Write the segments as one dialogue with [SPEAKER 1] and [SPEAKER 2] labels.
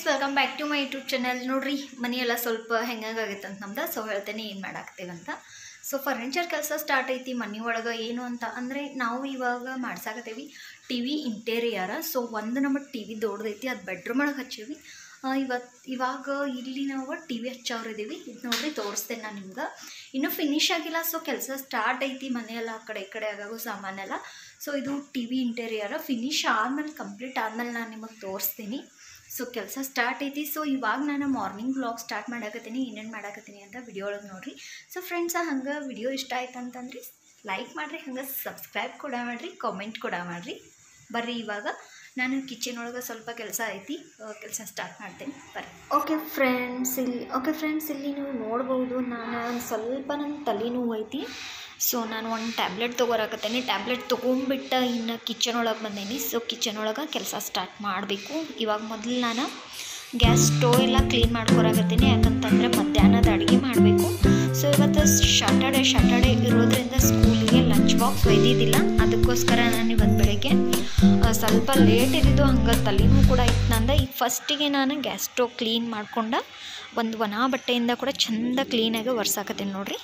[SPEAKER 1] friends welcome back to my YouTube channel ನೋಡ್ರಿ ಮನೆಯೆಲ್ಲ ಸ್ವಲ್ಪ ಹೆಂಗಾಗೈತೆ ಅಂತ ನಮ್ದು ಸೊ ಹೇಳ್ತೇನೆ ಏನು ಮಾಡಾಕ್ತೇವಂತ ಸೊ ಫರ್ನಿಚರ್ ಕೆಲಸ ಸ್ಟಾರ್ಟ್ ಐತಿ ಮನೆ ಒಳಗೆ ಏನು ಅಂತ ಅಂದರೆ ನಾವು ಇವಾಗ ಮಾಡ್ಸಾಕತ್ತೇವಿ ಟಿ ವಿ ಇಂಟೀರಿಯರ ಸೊ ಒಂದು ನಮ್ಮ ಟಿ ವಿ ದೊಡ್ಡದೈತಿ ಅದು ಬೆಡ್ರೂಮ್ ಒಳಗೆ ಹಚ್ಚೀವಿ ಇವತ್ತು ಇವಾಗ ಇಲ್ಲಿ ನಾವು ಟಿ ವಿ ಹಚ್ಚವ್ರು ಇದೀವಿ ಇದು ನೋಡ್ರಿ ತೋರಿಸ್ತೇನೆ ನಾನು ನಿಮ್ಗೆ ಇನ್ನೂ ಫಿನಿಶ್ ಆಗಿಲ್ಲ ಸೊ ಕೆಲಸ ಸ್ಟಾರ್ಟ್ ಐತಿ ಮನೆಯೆಲ್ಲ ಆ ಕಡೆ ಈ ಕಡೆ ಆಗಾಗೋ ಸಾಮಾನೆಲ್ಲ ಸೊ ಇದು ಟಿ ವಿ ಇಂಟೀರಿಯರ ಫಿನಿಶ್ ಆದ್ಮೇಲೆ ಕಂಪ್ಲೀಟ್ ಆದ್ಮೇಲೆ ನಾನು ನಿಮಗೆ ತೋರಿಸ್ತೀನಿ ಸೊ ಕೆಲಸ ಸ್ಟಾರ್ಟ್ ಐತಿ ಸೊ ಇವಾಗ ನಾನು ಮಾರ್ನಿಂಗ್ ಬ್ಲಾಗ್ ಸ್ಟಾರ್ಟ್ ಮಾಡಾಕತ್ತೀನಿ ಏನೇನು ಮಾಡಾಕತ್ತೀನಿ ಅಂತ ವಿಡಿಯೋ ಒಳಗೆ ನೋಡ್ರಿ ಸೊ ಫ್ರೆಂಡ್ಸ ಹಂಗೆ ವಿಡಿಯೋ ಇಷ್ಟ ಆಯ್ತು ಅಂತಂದ್ರಿ ಲೈಕ್ ಮಾಡಿರಿ ಹಂಗೆ ಸಬ್ಸ್ಕ್ರೈಬ್ ಕೂಡ ಮಾಡಿರಿ ಕಾಮೆಂಟ್ ಕೂಡ ಮಾಡಿರಿ ಬರ್ರಿ ಇವಾಗ ನಾನು ಕಿಚನ್ ಒಳಗೆ ಸ್ವಲ್ಪ ಕೆಲಸ ಐತಿ ಕೆಲಸ ಸ್ಟಾರ್ಟ್ ಮಾಡ್ತೇನೆ ಬರ್ರಿ ಓಕೆ ಫ್ರೆಂಡ್ಸ್ ಇಲ್ಲಿ ಓಕೆ ಫ್ರೆಂಡ್ಸ್ ಇಲ್ಲಿ ನೀವು ನೋಡ್ಬೋದು ನಾನು ಸ್ವಲ್ಪ ನನ್ನ ತಲೆನೋವು ಐತಿ ಸೊ ನಾನು ಒಂದು ಟ್ಯಾಬ್ಲೆಟ್ ತೊಗೊಳಕತ್ತೇನೆ ಟ್ಯಾಬ್ಲೆಟ್ ತೊಗೊಂಬಿಟ್ಟು ಇನ್ನು ಕಿಚನ್ ಒಳಗೆ ಬಂದೇನಿ ಸೊ ಕಿಚನ್ ಒಳಗೆ ಕೆಲಸ ಸ್ಟಾರ್ಟ್ ಮಾಡಬೇಕು ಇವಾಗ ಮೊದಲು ನಾನು ಗ್ಯಾಸ್ ಸ್ಟೋವ್ ಎಲ್ಲ ಕ್ಲೀನ್ ಮಾಡ್ಕೊರಾಕತ್ತೀನಿ ಯಾಕಂತಂದರೆ ಮಧ್ಯಾಹ್ನದ ಅಡುಗೆ ಮಾಡಬೇಕು ಸೊ ಇವತ್ತು ಶಾಟರ್ಡೆ ಶಾಟರ್ಡೆ ಇರೋದ್ರಿಂದ ಸ್ಕೂಲಿಗೆ ಲಂಚ್ ಬಾಕ್ಸ್ ಒಯ್ದಿದ್ದಿಲ್ಲ ಅದಕ್ಕೋಸ್ಕರ ನಾನು ಇವತ್ತು ಬೆಳಗ್ಗೆ ಆ, ಸ್ವಲ್ಪ ಲೇಟ್ ಇದ್ದಿದ್ದು ಹಂಗೆ ತಲೆನೂ ಕೂಡ ಇತ್ತು ನಂದು ಈಗ ಫಸ್ಟಿಗೆ ನಾನು ಗ್ಯಾಸ್ ಸ್ಟೋವ್ ಕ್ಲೀನ್ ಮಾಡ್ಕೊಂಡು ಒಂದು ಒಣ ಬಟ್ಟೆಯಿಂದ ಕೂಡ ಚಂದ ಕ್ಲೀನಾಗಿ ಒರ್ಸಾಕತ್ತೀನಿ ನೋಡ್ರಿ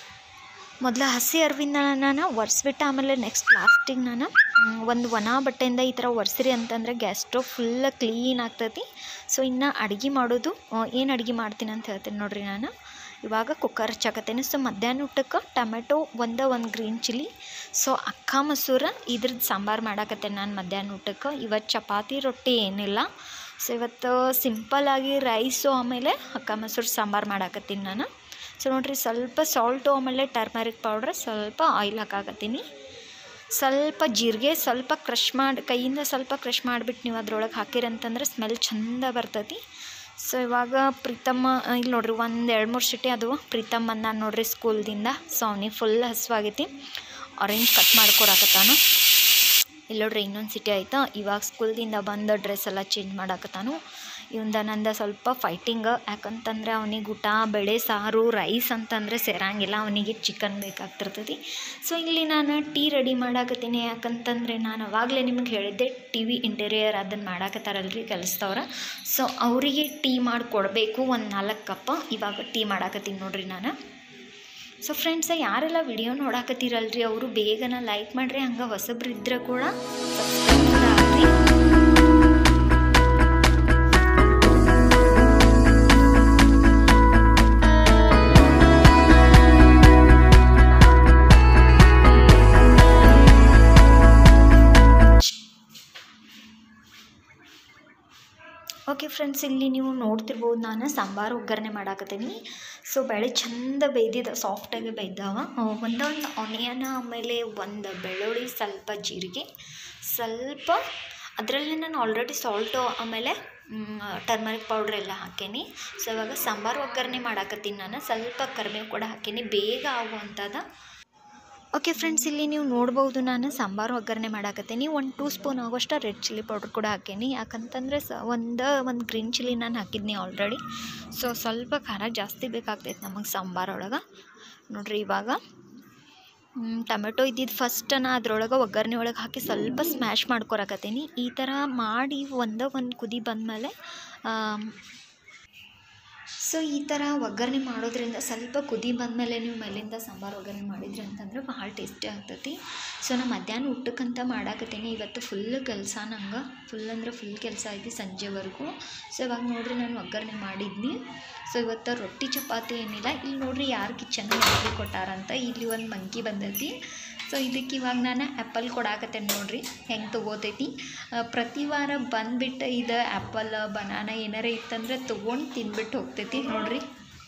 [SPEAKER 1] ಮೊದಲು ಹಸಿ ಅರಿವಿಂದ ನಾನು ಒರೆಸ್ಬಿಟ್ಟು ಆಮೇಲೆ ನೆಕ್ಸ್ಟ್ ಲಾಸ್ಟಿಗೆ ನಾನು ಮ್, ಒಂದು ಒಣ ಬಟ್ಟೆಯಿಂದ ಈ ಥರ ಒರೆಸಿರಿ ಅಂತಂದರೆ ಗ್ಯಾಸ್ ಸ್ಟೋವ್ ಫುಲ್ ಕ್ಲೀನ್ ಆಗ್ತೈತಿ ಸೊ ಇನ್ನು ಅಡುಗೆ ಮಾಡೋದು ಏನು ಅಡುಗೆ ಮಾಡ್ತೀನಿ ಅಂತ ಹೇಳ್ತೀನಿ ನೋಡ್ರಿ ನಾನು ಇವಾಗ ಕುಕ್ಕರ್ ಹಚ್ಚಾಕತ್ತೇನೆ ಸೊ ಮಧ್ಯಾಹ್ನ ಊಟಕ್ಕೆ ಟೊಮೆಟೊ ಒಂದೇ ಒಂದು ಗ್ರೀನ್ ಚಿಲ್ಲಿ ಸೊ ಅಕ್ಕ ಮಸೂರ ಇದ್ರದ್ದು ಸಾಂಬಾರು ಮಾಡಾಕತ್ತೇನೆ ನಾನು ಮಧ್ಯಾಹ್ನ ಊಟಕ್ಕೆ ಇವತ್ತು ಚಪಾತಿ ರೊಟ್ಟಿ ಏನಿಲ್ಲ ಸೊ ಇವತ್ತು ಸಿಂಪಲ್ಲಾಗಿ ರೈಸು ಆಮೇಲೆ ಅಕ್ಕ ಮೊಸರು ಸಾಂಬಾರು ಮಾಡಾಕತ್ತೀನಿ ನಾನು ಸೊ ನೋಡ್ರಿ ಸ್ವಲ್ಪ ಸಾಲ್ಟು ಆಮೇಲೆ ಟರ್ಮರಿಕ್ ಪೌಡ್ರ್ ಸ್ವಲ್ಪ ಆಯಿಲ್ ಹಾಕಾಕತ್ತೀನಿ ಸ್ವಲ್ಪ ಜೀರಿಗೆ ಸ್ವಲ್ಪ ಕ್ರಷ್ ಮಾಡಿ ಕೈಯಿಂದ ಸ್ವಲ್ಪ ಕ್ರಷ್ ಮಾಡಿಬಿಟ್ಟು ನೀವು ಅದ್ರೊಳಗೆ ಹಾಕಿರಂತಂದ್ರೆ ಸ್ಮೆಲ್ ಚಂದ ಬರ್ತೈತಿ ಸೊ ಇವಾಗ ಪ್ರೀತಮ್ಮ ಇಲ್ಲಿ ನೋಡ್ರಿ ಒಂದು ಎರಡು ಮೂರು ಸಿಟಿ ಅದು ಪ್ರೀತಮ್ ಬಂದ ನೋಡ್ರಿ ಸ್ಕೂಲ್ದಿಂದ ಸೊ ಅವನಿಗೆ ಫುಲ್ ಹಸುವಾಗೈತಿ ಆರೆಂಜ್ ಕಟ್ ಮಾಡ್ಕೊರಾಕತ್ತಾನ ಇಲ್ಲಿ ನೋಡ್ರಿ ಇನ್ನೊಂದು ಸಿಟಿ ಆಯ್ತಾ ಇವಾಗ ಸ್ಕೂಲ್ದಿಂದ ಬಂದು ಡ್ರೆಸ್ ಎಲ್ಲ ಚೇಂಜ್ ಮಾಡಾಕತ್ತಾನು ಇವಂದ ನಂದ ಸ್ವಲ್ಪ ಫೈಟಿಂಗ್ ಯಾಕಂತಂದರೆ ಅವನಿಗೆ ಊಟ ಬೇಳೆ ಸಾರು ರೈಸ್ ಅಂತಂದರೆ ಸೇರಂಗಿಲ್ಲ ಅವನಿಗೆ ಚಿಕನ್ ಬೇಕಾಗ್ತಿರ್ತೈತಿ ಸೊ ಇಲ್ಲಿ ನಾನು ಟೀ ರೆಡಿ ಮಾಡಾಕತ್ತೀನಿ ಯಾಕಂತಂದರೆ ನಾನು ಅವಾಗಲೇ ನಿಮಗೆ ಹೇಳಿದ್ದೆ ಟಿ ವಿ ಇಂಟೀರಿಯರ್ ಅದನ್ನು ಮಾಡಾಕತ್ತಾರಲ್ರಿ ಕೆಲಸದವ್ರ ಸೊ ಅವರಿಗೆ ಟೀ ಮಾಡಿಕೊಡ್ಬೇಕು ಒಂದು ನಾಲ್ಕು ಕಪ್ ಇವಾಗ ಟೀ ಮಾಡಾಕತ್ತೀನಿ ನೋಡ್ರಿ ನಾನು ಸೊ ಫ್ರೆಂಡ್ಸ ಯಾರೆಲ್ಲ ವಿಡಿಯೋ ನೋಡಾಕತ್ತೀರಲ್ರಿ ಅವರು ಬೇಗನ ಲೈಕ್ ಮಾಡಿರಿ ಹಂಗೆ ಹೊಸಬ್ರು ಇದ್ರೆ ಕೂಡ ಸಬ್ಸ್ಕ್ರೈಬ್ ಕೂಡ ಆಗ್ರಿ ಓಕೆ ಫ್ರೆಂಡ್ಸ್ ಇಲ್ಲಿ ನೀವು ನೋಡ್ತಿರ್ಬೋದು ನಾನು ಸಾಂಬಾರು ಒಗ್ಗರಣೆ ಮಾಡಾಕತ್ತೀನಿ ಸೊ ಬೇಳೆ ಚಂದ ಬೇಯ್ದಿದ ಸಾಫ್ಟಾಗಿ ಬೇಯ್ದಾವ ಒಂದೊಂದು ಆನಿಯನ್ ಆಮೇಲೆ ಒಂದು ಬೆಳ್ಳುಳ್ಳಿ ಸ್ವಲ್ಪ ಜೀರಿಗೆ ಸ್ವಲ್ಪ ಅದರಲ್ಲಿ ನಾನು ಆಲ್ರೆಡಿ ಸಾಲ್ಟು ಆಮೇಲೆ ಟರ್ಮರಿಕ್ ಪೌಡ್ರ್ ಎಲ್ಲ ಹಾಕೀನಿ ಸೊ ಇವಾಗ ಸಾಂಬಾರು ಒಗ್ಗರಣೆ ಮಾಡಾಕತ್ತೀನಿ ನಾನು ಸ್ವಲ್ಪ ಕರಿಬೇವು ಕೂಡ ಹಾಕೀನಿ ಬೇಗ ಆಗುವಂಥದ್ದು ಓಕೆ ಫ್ರೆಂಡ್ಸ್ ಇಲ್ಲಿ ನೀವು ನೋಡ್ಬೋದು ನಾನು ಸಾಂಬಾರು ಒಗ್ಗರಣೆ ಮಾಡಾಕತ್ತೀನಿ ಒಂದು ಟೂ ಸ್ಪೂನ್ ಆಗೋಷ್ಟು ರೆಡ್ ಚಿಲ್ಲಿ ಪೌಡ್ರ್ ಕೂಡ ಹಾಕೀನಿ ಯಾಕಂತಂದರೆ ಸ ಒಂದು ಒಂದು ಗ್ರೀನ್ ಚಿಲ್ಲಿ ನಾನು ಹಾಕಿದ್ನಿ ಆಲ್ರೆಡಿ ಸೊ ಸ್ವಲ್ಪ ಖಾರ ಜಾಸ್ತಿ ಬೇಕಾಗ್ತೈತೆ ನಮಗೆ ಸಾಂಬಾರೊಳಗೆ ನೋಡ್ರಿ ಇವಾಗ ಮ್, ಟೊಮೆಟೊ ಇದ್ದಿದ್ದು ಫಸ್ಟ್ ನಾ ಅದ್ರೊಳಗೆ ಒಗ್ಗರಣೆ ಒಳಗೆ ಹಾಕಿ ಸ್ವಲ್ಪ ಸ್ಮ್ಯಾಶ್ ಮಾಡ್ಕೊರಕತ್ತೀನಿ ಈ ಥರ ಮಾಡಿ ಒಂದೇ ಒಂದು ಕುದಿ ಬಂದಮೇಲೆ ಸೊ ಈ ಥರ ಒಗ್ಗರಣೆ ಮಾಡೋದ್ರಿಂದ ಸ್ವಲ್ಪ ಕುದಿ ಬಂದಮೇಲೆ ನೀವು ಮೇಲಿಂದ ಸಾಂಬಾರು ಒಗ್ಗರಣೆ ಮಾಡಿದ್ರಿ ಅಂತಂದ್ರೆ ಭಾಳ ಟೇಸ್ಟಿ ಆಗ್ತೈತಿ ಸೊ ನಾ ಮಧ್ಯಾಹ್ನ ಊಟಕ್ಕಂತ ಮಾಡಾಕತ್ತೀನಿ ಇವತ್ತು ಫುಲ್ ಕೆಲಸ ನಂಗೆ ಫುಲ್ ಅಂದ್ರೆ ಫುಲ್ ಕೆಲಸ ಐತಿ ಸಂಜೆವರೆಗೂ ಸೊ ಇವಾಗ ನೋಡ್ರಿ ನಾನು ಒಗ್ಗರಣೆ ಮಾಡಿದ್ನಿ ಸೊ ಇವತ್ತು ರೊಟ್ಟಿ ಚಪಾತಿ ಏನಿಲ್ಲ ಇಲ್ಲಿ ನೋಡ್ರಿ ಯಾರು ಕಿಚನ್ ಮಾಡಿ ಕೊಟ್ಟಾರಂತ ಇಲ್ಲಿ ಒಂದು ಮಂಕಿ ಬಂದೈತಿ ಸೊ ಇದಕ್ಕೆ ಇವಾಗ ನಾನು ಆ್ಯಪಲ್ ಕೊಡಾಕತ್ತೇನೆ ನೋಡ್ರಿ ಹೆಂಗೆ ತೊಗೋತೈತಿ ಆ, ಪ್ರತಿ ವಾರ ಬಂದುಬಿಟ್ಟು ಇದು ಆ್ಯಪಲ್ ಬನಾನ ಏನಾರ ಇತ್ತಂದ್ರೆ ತೊಗೊಂಡು ತಿಂದ್ಬಿಟ್ಟು ಹೋಗ್ತೈತಿ ನೋಡ್ರಿ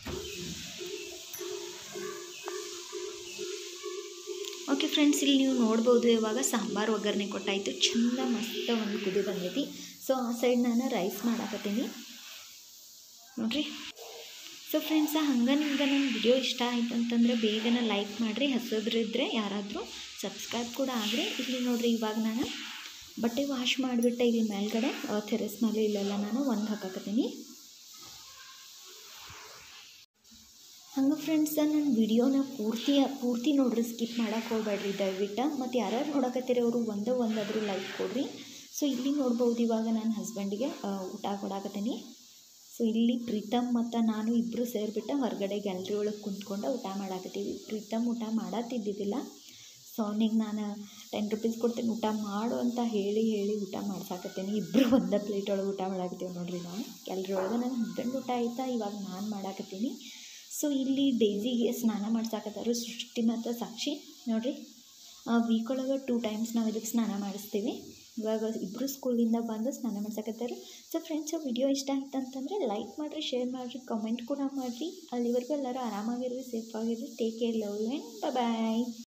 [SPEAKER 1] ಓಕೆ ಫ್ರೆಂಡ್ಸ್ ಇಲ್ಲಿ ನೀವು ನೋಡ್ಬೋದು ಇವಾಗ ಸಾಂಬಾರು ಒಗ್ಗರಣೆ ಕೊಟ್ಟಾಯಿತು ಚಂದ ಮಸ್ತ್ ಒಂದು ಕುದಿ ಬಂದೈತಿ ಸೊ ಆ ಸೈಡ್ ನಾನು ರೈಸ್ ಮಾಡಾಕತ್ತೀನಿ ನೋಡ್ರಿ ಸೊ ಫ್ರೆಂಡ್ಸ ಹಂಗೆ ನಿಮ್ಗೆ ನನ್ನ ವಿಡಿಯೋ ಇಷ್ಟ ಆಯ್ತು ಅಂತಂದರೆ ಬೇಗನ ಲೈಕ್ ಮಾಡಿರಿ ಹಸಿದ್ರಿದ್ರೆ ಯಾರಾದರೂ ಸಬ್ಸ್ಕ್ರೈಬ್ ಕೂಡ ಆಗ್ರಿ ಇಲ್ಲಿ ನೋಡ್ರಿ ಇವಾಗ ನಾನು ಬಟ್ಟೆ ವಾಶ್ ಮಾಡಿಬಿಟ್ಟೆ ಇಲ್ಲಿ ಮೇಲ್ಗಡೆ ಟೆರೆಸ್ ಮೇಲೆ ಇಲ್ಲೆಲ್ಲ ನಾನು ಒಂದು ಹಾಕಾಕತ್ತೀನಿ ಹಂಗೆ ಫ್ರೆಂಡ್ಸ ನನ್ನ ವಿಡಿಯೋನ ಪೂರ್ತಿ ಪೂರ್ತಿ ನೋಡ್ರಿ ಸ್ಕಿಪ್ ಮಾಡೋಕೆ ಹೋಗ್ಬೇಡ್ರಿ ದಯವಿಟ್ಟು ಮತ್ತು ಯಾರ್ಯಾರು ನೋಡಕತ್ತೀರಿ ಅವರು ಒಂದೇ ಒಂದಾದರೂ ಲೈಕ್ ಕೊಡ್ರಿ ಸೊ ಇಲ್ಲಿ ನೋಡ್ಬೋದು ಇವಾಗ ನನ್ನ ಹಸ್ಬೆಂಡಿಗೆ ಊಟ ಕೊಡಾಕತ್ತೀನಿ ಸೊ ಇಲ್ಲಿ ಪ್ರೀತಮ್ ಮತ್ತು ನಾನು ಇಬ್ಬರು ಸೇರಿಬಿಟ್ಟು ಹೊರಗಡೆ ಗ್ಯಾಲ್ರಿ ಒಳಗೆ ಕುಂತ್ಕೊಂಡು ಊಟ ಮಾಡಾಕತ್ತೀವಿ ಪ್ರೀತಮ್ ಊಟ ಮಾಡತ್ತಿದ್ದಿದ್ದಿಲ್ಲ ಸೊ ಅವ್ನಿಗೆ ನಾನು ಟೆನ್ ರುಪೀಸ್ ಕೊಡ್ತೀನಿ ಊಟ ಮಾಡು ಅಂತ ಹೇಳಿ ಹೇಳಿ ಊಟ ಮಾಡ್ಸಾಕತ್ತೀನಿ ಇಬ್ಬರು ಒಂದೇ ಪ್ಲೇಟ್ ಒಳಗೆ ಊಟ ಮಾಡಾಕತ್ತೀವಿ ನೋಡ್ರಿ ನಾವು ಗ್ಯಾಲ್ರಿ ಒಳಗೆ ನನ್ನ ಹಸ್ಬೆಂಡ್ ಊಟ ಆಯ್ತಾ ಇವಾಗ ನಾನು ಮಾಡಾಕತ್ತೀನಿ ಸೊ ಇಲ್ಲಿ ಡೈಸಿಗೆ ಸ್ನಾನ ಮಾಡ್ಸಾಕತ್ತಾರು ಸೃಷ್ಟಿ ಮತ್ತು ಸಾಕ್ಷಿ ನೋಡ್ರಿ ವೀಕ್ ಒಳಗೆ ಟೂ ಟೈಮ್ಸ್ ನಾವು ಇದಕ್ಕೆ ಸ್ನಾನ ಮಾಡಿಸ್ತೀವಿ ಇವಾಗ ಇಬ್ಬರು ಸ್ಕೂಲಿಂದ ಬಂದು ಸ್ನಾನ ಮಾಡ್ಸಕತ್ತಾರು ಸೊ ಫ್ರೆಂಡ್ಸ್ ವಿಡಿಯೋ ಇಷ್ಟ ಆಯ್ತು ಅಂತಂದರೆ ಲೈಕ್ ಮಾಡಿರಿ ಶೇರ್ ಮಾಡಿರಿ ಕಮೆಂಟ್ ಕೂಡ ಮಾಡಿರಿ ಅಲ್ಲಿವರೆಗೂ ಎಲ್ಲರೂ ಆರಾಮಾಗಿರ್ರಿ ಸೇಫಾಗಿರ್ರಿ take care love and bye